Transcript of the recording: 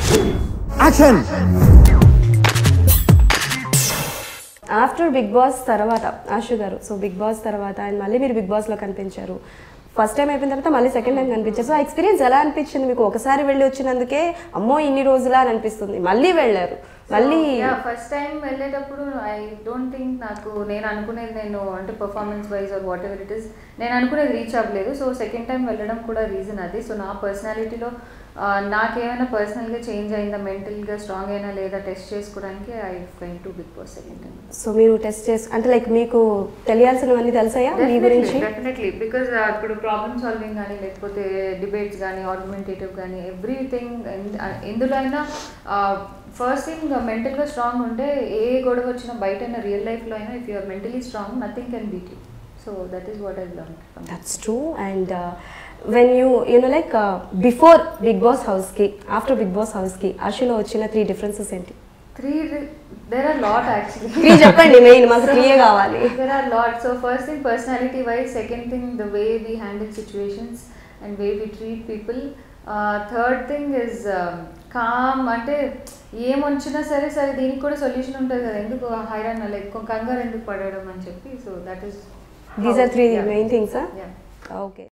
Action after Bigg Boss తర్వాత ఆశు గారు so Bigg Boss తర్వాత అండ్ మళ్ళీ మీరు బిగ్ బాస్లో కనిపించారు ఫస్ట్ టైం అయిపోయిన తర్వాత మళ్ళీ సెకండ్ టైం కనిపించారు సో ఎక్స్పీరియన్స్ ఎలా అనిపించింది మీకు ఒకసారి వెళ్ళి వచ్చినందుకే అమ్మో ఇన్ని రోజులా అని అనిపిస్తుంది మళ్ళీ వెళ్ళారు మళ్ళీ ఫస్ట్ టైం వెళ్ళేటప్పుడు ఐ డోంట్ థింక్ నాకు నేను అనుకునేది నేను అంటే performance wise or whatever it is నేను అనుకునేది రీచ్ అవ్వలేదు సో సెకండ్ టైం వెళ్ళడం కూడా రీజన్ అది సో నా పర్సనాలిటీలో నాకేమైనా పర్సనల్గా చేంజ్ అయిందా మెంటల్గా స్ట్రాంగ్ అయినా లేదా టెస్ట్ చేసుకోవడానికి I went to Bigg Boss second time so మీరు టెస్ట్ చేసి అంటే లైక్ మీకు తెలియాల్సినవన్నీ తెలుసాయా మీ గురించి డెఫినెట్లీ బికాజ్ ఇప్పుడు ప్రాబ్లమ్ సాల్వింగ్ కానీ లేకపోతే డిబేట్స్ కానీ ఆర్గ్యుమెంటేటివ్ కానీ ఎవ్రీథింగ్ ఎందులో అయినా ఫస్ట్ థింగ్ మెంటల్గా స్ట్రాంగ్ ఉంటే ఏ గొడవ వచ్చినా బయట అయినా రియల్ లైఫ్లో అయినా if you're mentally strong nothing can beat you so that is what I learn that's true and when you you know like before Bigg Boss హౌస్కి ఆఫ్టర్ బిగ్ బాస్ హౌస్కి అషులో వచ్చిన త్రీ డిఫరెన్సెస్ ఏంటి three there are lot actually three చెప్పండి main మాకు త్రీయే కావాలి there are lots. So first thing, personality wise. Second thing, the way we handle situations and way we treat people. Uh, third thing is um, calm అంటే ఏం వచ్చినా సరే సరే దీనికి కూడా సొల్యూషన్ ఉంటుంది కదా ఎందుకు హైరాన్ లైక్ కంగారు ఎందుకు పడడం అని చెప్పి so that is these are three main things okay